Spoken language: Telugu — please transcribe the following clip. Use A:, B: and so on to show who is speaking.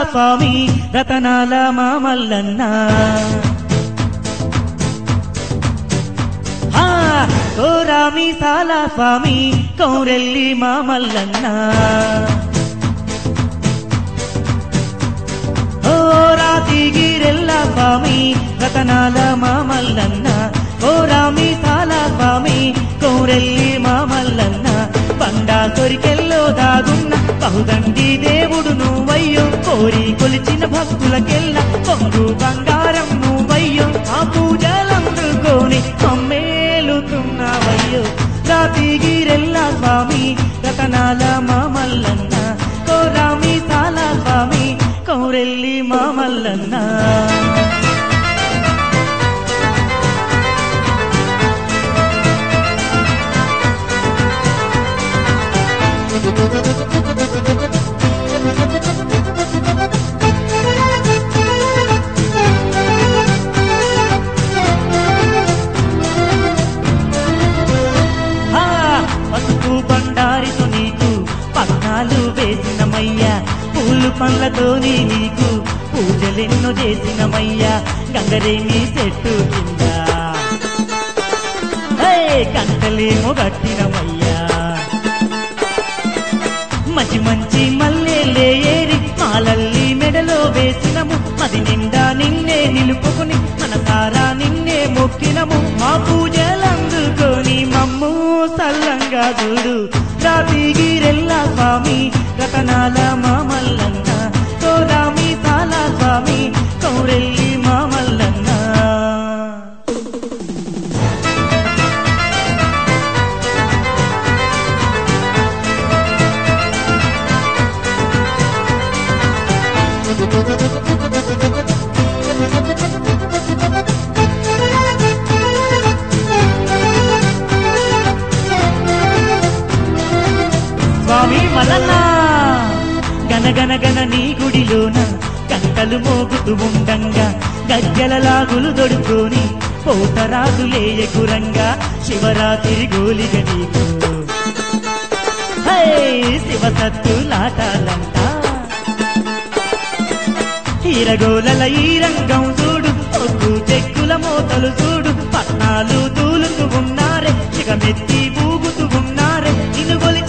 A: స్వామి రతనాల మామల్లన్న ఆ, కోరామి సాల స్వామి కౌరెల్లి మామల్లన్న ఓ రాతిగిరెల్ల స్వామి రతనాల మామల్లన్న ఓ రామి సాల స్వామి కౌరెల్లి మామల్లన్న బండా కొరికెల్లో దాగున్న బహుదండి దేవుడు నువ్వయ్యో కోరి కొలిచిన భక్తులకెల్ల పొంగు బంగారం నువ్వయ్యో ఆ పూజలందుకోని అమ్మేలుతున్నావయ్యో రాతిగిరెల్ల స్వామి రతనాల మామల్లన్న కోరామి సాల స్వామి కౌరెల్లి మామల్లన్న ఆ, పసుపు బండారితో నీకు పగ్నాలు వేసినమయ్యా పూలు పండ్లతోని నీకు పూజలెన్నో చేసినమయ్యా గంగరేణి చెట్టు కింద హే, గంటలేమో కట్టినమయ్యా మంచి మంచి మల్లెలే ఏరి మాలల్లి మెడలో వేసినము అది నిండా నిన్నే నిలుపుకుని మనసారా నిన్నే మొక్కినము మా పూజలందుకొని మమ్ము సల్లంగా చూడు రాతిగిరెల్ల స్వామి రతనాల మామల్లన్న కోరామి సాల స్వామి కౌరెల్లి మామల్లన్న స్వామి మల్లన్న గనగన గన నీ గుడిలోన గంటలు మోగుతూ ఉండంగా గజ్జల లాగులు దొడుకొని పోతరాజులేయకురంగా శివరాత్రి గోలిగ నీకు హే శివ సత్తులాటాలంట ఈరగోలల ఈ రంగం చూడు ఒగ్గు చెక్కుల మోతలు చూడు పట్నాలు తూలుతూ ఉన్నారే చిగమెత్తి ఊగుతూ ఉన్నారే ఇనుగొలి